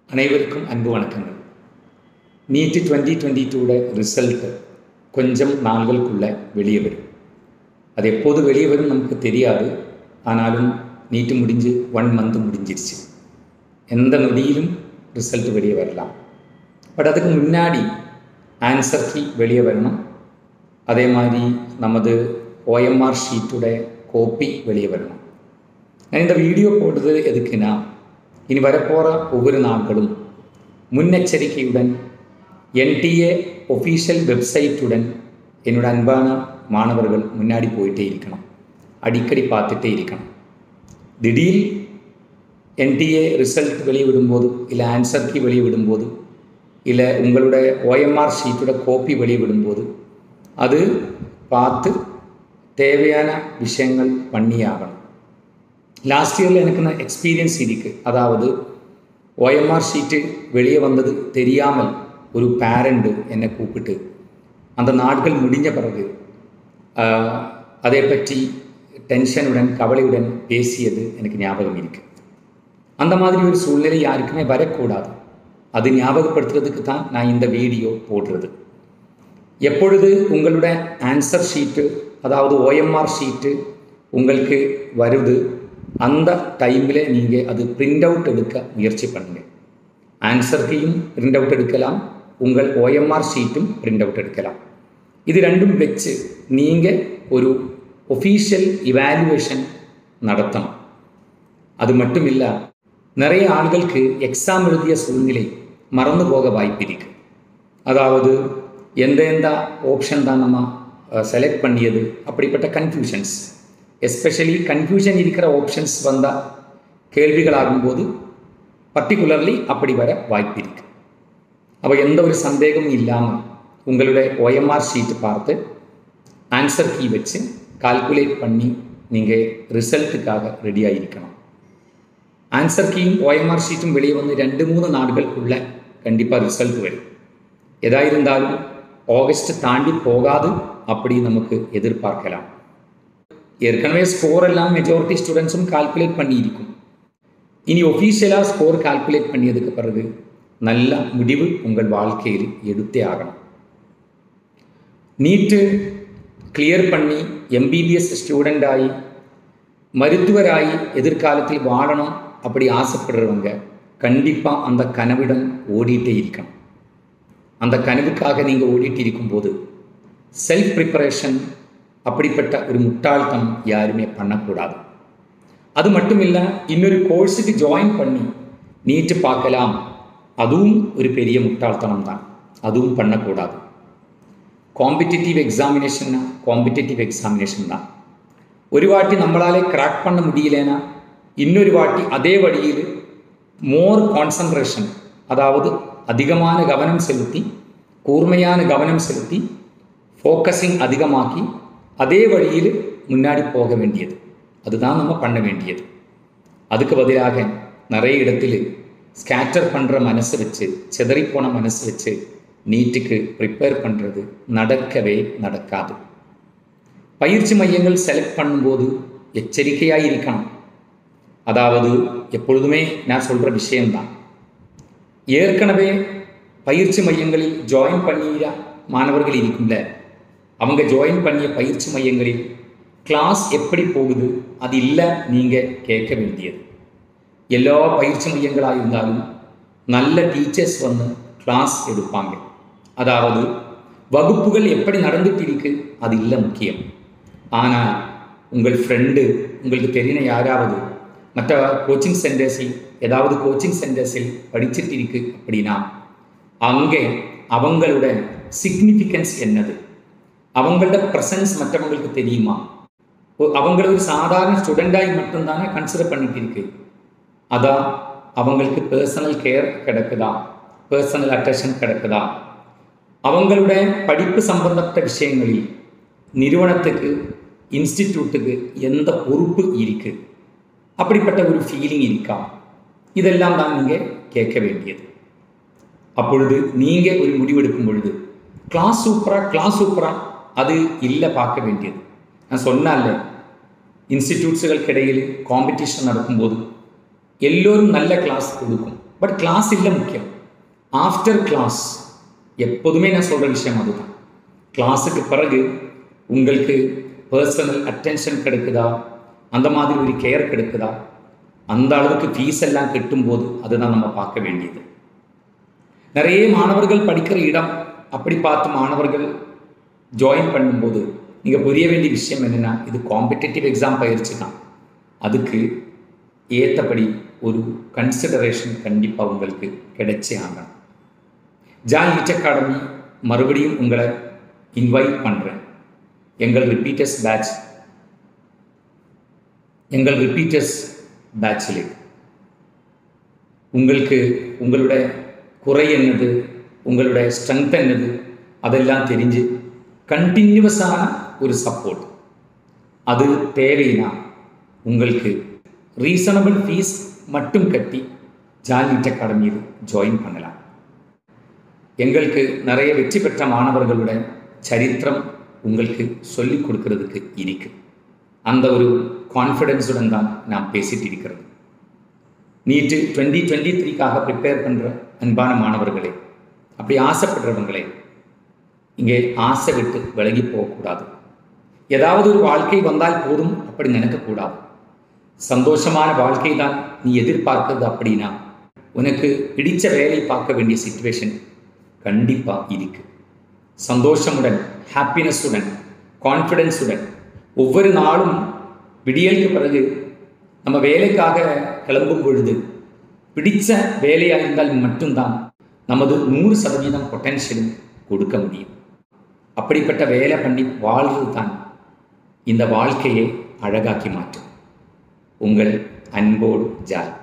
அனைவருக்கும் அன்பு வணக்கங்கள் நீட்டு டுவெண்ட்டி டுவெண்ட்டி டூட ரிசல்ட்டு கொஞ்சம் நாள்களுக்குள்ளே வெளியே வரும் அது எப்போது வெளியே வரும் நமக்கு தெரியாது ஆனாலும் நீட்டு முடிஞ்சு ஒன் மந்த் முடிஞ்சிருச்சு எந்த நொடியிலும் ரிசல்ட் வெளியே வரலாம் பட் அதுக்கு முன்னாடி ஆன்சர் கீ வெளியே வரணும் அதே மாதிரி நமது ஓஎம்ஆர் ஷீட்டோட கோப்பி வெளியே வரணும் நான் இந்த வீடியோ போடுறது எதுக்குன்னா இனி வரப்போகிற ஒவ்வொரு நாட்களும் முன்னெச்சரிக்கையுடன் என்டிஏ ஒஃபீஷியல் வெப்சைட்டுடன் என்னோட அன்பான மாணவர்கள் முன்னாடி போயிட்டே இருக்கணும் அடிக்கடி பார்த்துட்டே இருக்கணும் திடீர் என்டிஏ ரிசல்ட் வெளியிடும்போது இல்லை ஆன்சர் கீ வெளியிடும்போது இல்லை உங்களோட ஓஎம்ஆர் ஷீட்டோட கோப்பி வெளியிடும்போது அது பார்த்து தேவையான விஷயங்கள் பண்ணியாகணும் லாஸ்ட் இயரில் எனக்கு நான் எக்ஸ்பீரியன்ஸ் இருக்குது அதாவது ஓஎம்ஆர் ஷீட்டு வெளியே வந்தது தெரியாமல் ஒரு பேரண்ட்டு என்னை கூப்பிட்டு அந்த நாட்கள் முடிஞ்ச பிறகு அதை பற்றி டென்ஷனுடன் கவலையுடன் பேசியது எனக்கு ஞாபகம் இருக்குது அந்த மாதிரி ஒரு சூழ்நிலை யாருக்குமே வரக்கூடாது அது ஞாபகப்படுத்துறதுக்கு தான் நான் இந்த வீடியோ போடுறது எப்பொழுது உங்களோட ஆன்சர் ஷீட்டு அதாவது ஓஎம்ஆர் ஷீட்டு உங்களுக்கு வருது அந்த டைமில் நீங்கள் அது பிரிண்ட் அவுட் எடுக்க முயற்சி பண்ணுங்கள் ஆன்சர்க்கையும் பிரிண்ட் அவுட் எடுக்கலாம் உங்கள் ஓஎம்ஆர் ஷீட்டும் பிரிண்ட் அவுட் எடுக்கலாம் இது ரெண்டும் வச்சு நீங்கள் ஒரு ஒஃபீஷியல் இவாலுவேஷன் நடத்தணும் அது மட்டும் இல்லை நிறைய ஆண்களுக்கு எக்ஸாம் எழுதிய சூழ்நிலை மறந்து போக வாய்ப்பு இருக்கு அதாவது எந்த எந்த ஆப்ஷன் தான் நம்ம செலக்ட் பண்ணியது அப்படிப்பட்ட கன்ஃபியூஷன்ஸ் எஸ்பெஷலி கன்ஃபியூஷன் இருக்கிற ஆப்ஷன்ஸ் வந்தால் கேள்விகளாகும்போது பர்டிகுலர்லி அப்படி வர வாய்ப்பு இருக்கு அப்போ எந்த ஒரு சந்தேகமும் இல்லாமல் உங்களுடைய ஓஎம்ஆர் ஷீட்டு பார்த்து ஆன்சர் கீ வச்சு கால்குலேட் பண்ணி நீங்கள் ரிசல்ட்டுக்காக ரெடியாக இருக்கணும் ஆன்சர் கீயும் ஓஎம்ஆர் ஷீட்டும் வெளியே வந்து ரெண்டு மூணு நாட்களுக்குள்ள கண்டிப்பாக ரிசல்ட் வரும் எதா இருந்தாலும் ஆகஸ்ட் தாண்டி போகாது அப்படி நமக்கு எதிர்பார்க்கலாம் ஏற்கனவே ஸ்கோர் எல்லாம் மெஜாரிட்டி ஸ்டூடெண்ட்ஸும் கால்குலேட் பண்ணியிருக்கும் இனி ஒஃபீஷியலாக ஸ்கோர் கால்குலேட் பண்ணியதுக்கு பிறகு நல்ல முடிவு உங்கள் வாழ்க்கையில் எடுத்தே ஆகணும் நீட்டு கிளியர் பண்ணி எம்பிபிஎஸ் ஸ்டூடெண்ட் ஆகி மருத்துவராகி எதிர்காலத்தில் வாழணும் அப்படி ஆசைப்படுறவங்க கண்டிப்பாக அந்த கனவிடம் ஓடிட்டே இருக்கணும் அந்த கனவுக்காக நீங்கள் ஓடிட்டு இருக்கும்போது செல்ஃப் ப்ரிப்பரேஷன் அப்படிப்பட்ட ஒரு முட்டாள்தனம் யாருமே பண்ணக்கூடாது அது மட்டும் இல்லை இன்னொரு கோர்ஸுக்கு ஜாயின் பண்ணி நீட்டு பார்க்கலாம் அதுவும் ஒரு பெரிய முட்டாள்தனம் தான் அதுவும் பண்ணக்கூடாது காம்படிட்டிவ் எக்ஸாமினேஷன்னா காம்படிட்டிவ் எக்ஸாமினேஷன் தான் ஒரு வாட்டி நம்மளாலே கிராக் பண்ண முடியலனா இன்னொரு வாட்டி அதே வழியில் மோர் கான்சன்ட்ரேஷன் அதாவது அதிகமான கவனம் செலுத்தி கூர்மையான கவனம் செலுத்தி ஃபோக்கஸிங் அதிகமாக்கி அதே வழியில் முன்னாடி போக வேண்டியது அதுதான் நம்ம பண்ண வேண்டியது அதுக்கு பதிலாக நிறைய இடத்துல ஸ்கேட்டர் பண்ணுற மனசு வச்சு சிதறிப்போன மனசு வச்சு நீட்டுக்கு ப்ரிப்பேர் பண்ணுறது நடக்கவே நடக்காது பயிற்சி மையங்கள் செலக்ட் பண்ணும்போது எச்சரிக்கையாக இருக்கணும் அதாவது எப்பொழுதுமே நான் சொல்கிற விஷயம்தான் ஏற்கனவே பயிற்சி மையங்களில் ஜாயின் பண்ணிய மாணவர்கள் இருக்கும்ல அவங்க ஜாயின் பண்ணிய பயிற்சி மையங்களில் கிளாஸ் எப்படி போகுது அது இல்லை நீங்கள் கேட்க வேண்டியது எல்லா பயிற்சி மையங்களாக இருந்தாலும் நல்ல டீச்சர்ஸ் வந்து கிளாஸ் எடுப்பாங்க அதாவது வகுப்புகள் எப்படி நடந்துட்டு இருக்கு அது இல்லை முக்கியம் ஆனால் உங்கள் ஃப்ரெண்டு உங்களுக்கு தெரியின யாராவது மற்ற கோச்சிங் சென்டர்ஸில் ஏதாவது கோச்சிங் சென்டர்ஸில் படிச்சுட்டு இருக்கு அப்படின்னா அங்கே அவங்களோட சிக்னிஃபிகன்ஸ் என்னது அவங்களோட ப்ரெசன்ஸ் மற்றவங்களுக்கு தெரியுமா அவங்கள ஒரு சாதாரண ஸ்டூடெண்டாகி மட்டும்தானே கன்சிடர் பண்ணிட்டு இருக்கு அதான் அவங்களுக்கு பர்சனல் கேர் கிடைக்குதா பர்சனல் அட்டென்ஷன் கிடைக்குதா அவங்களோட படிப்பு சம்பந்தப்பட்ட விஷயங்களில் நிறுவனத்துக்கு இன்ஸ்டிடியூட்டுக்கு எந்த பொறுப்பு இருக்கு அப்படிப்பட்ட ஒரு ஃபீலிங் இருக்கா இதெல்லாம் தான் நீங்கள் கேட்க வேண்டியது அப்பொழுது நீங்கள் ஒரு முடிவெடுக்கும் பொழுது கிளாஸ் சூப்பரா கிளாஸ் சூப்பரா அது இல்லை பார்க்க வேண்டியது நான் சொன்னால இன்ஸ்டிடியூட்ஸுகளுக்கு இடையில் காம்படிஷன் நடக்கும்போது எல்லோரும் நல்ல கிளாஸ் கொடுக்கும் பட் கிளாஸ் இல்லை முக்கியம் ஆஃப்டர் கிளாஸ் எப்போதுமே நான் சொல்கிற விஷயம் அதுதான் கிளாஸுக்கு பிறகு உங்களுக்கு பர்சனல் அட்டென்ஷன் கிடைக்குதா அந்த மாதிரி ஒரு கேர் கிடைக்குதா அந்த அளவுக்கு ஃபீஸ் எல்லாம் கட்டும்போது அதுதான் நம்ம பார்க்க வேண்டியது நிறைய மாணவர்கள் படிக்கிற இடம் அப்படி பார்த்து மாணவர்கள் ஜாயின் பண்ணும்போது நீங்கள் புரிய வேண்டிய விஷயம் என்னென்னா இது காம்படிட்டிவ் எக்ஸாம் பயிற்சி தான் அதுக்கு ஏற்றபடி ஒரு கன்சிடரேஷன் கண்டிப்பாக உங்களுக்கு கிடைச்சே ஆகணும் ஜான் லிட் அகாடமி மறுபடியும் உங்களை இன்வைட் பண்ணுறேன் எங்கள் ரிப்பீட்டர்ஸ் பேட்ச் எங்கள் ரிப்பீட்டர்ஸ் பேட்சில் உங்களுக்கு உங்களுடைய குறை என்னது உங்களுடைய ஸ்ட்ரென்த் என்னது அதெல்லாம் தெரிஞ்சு கண்டினியூவஸான ஒரு சப்போர்ட் அது தேவைன்னா உங்களுக்கு ரீசனபிள் ஃபீஸ் மட்டும் கட்டி ஜாலிட் அகாடமியில் ஜாயின் பண்ணலாம் எங்களுக்கு நிறைய வெற்றி பெற்ற மாணவர்களுடைய சரித்திரம் உங்களுக்கு சொல்லிக் கொடுக்கறதுக்கு இருக்கு அந்த ஒரு கான்ஃபிடென்ஸுடன் தான் நாம் பேசிட்டு இருக்கிறது நீட்டு டுவெண்ட்டி டுவெண்ட்டி த்ரீக்காக ப்ரிப்பேர் பண்ணுற அன்பான மாணவர்களே அப்படி ஆசைப்படுறவங்களே இங்கே ஆசை விட்டு விலகி போகக்கூடாது ஏதாவது ஒரு வாழ்க்கை வந்தால் போதும் அப்படி நினைக்கக்கூடாது சந்தோஷமான வாழ்க்கை தான் நீ எதிர்பார்க்கிறது அப்படின்னா உனக்கு பிடிச்ச வேலை பார்க்க வேண்டிய சுச்சுவேஷன் கண்டிப்பாக இருக்கு சந்தோஷமுடன் ஹாப்பினஸுடன் கான்ஃபிடென்ஸுடன் ஒவ்வொரு நாளும் விடியலுக்கு பிறகு நம்ம வேலைக்காக கிளம்பும் பொழுது பிடிச்ச வேலையாக இருந்தால் மட்டும்தான் நமது நூறு சதவீதம் பொட்டென்ஷியலும் கொடுக்க முடியும் அப்படிப்பட்ட வேலை பண்ணி வாழ்வது தான் இந்த வாழ்க்கையை அழகாக்கி மாற்றும் உங்கள் அன்போடு ஜால்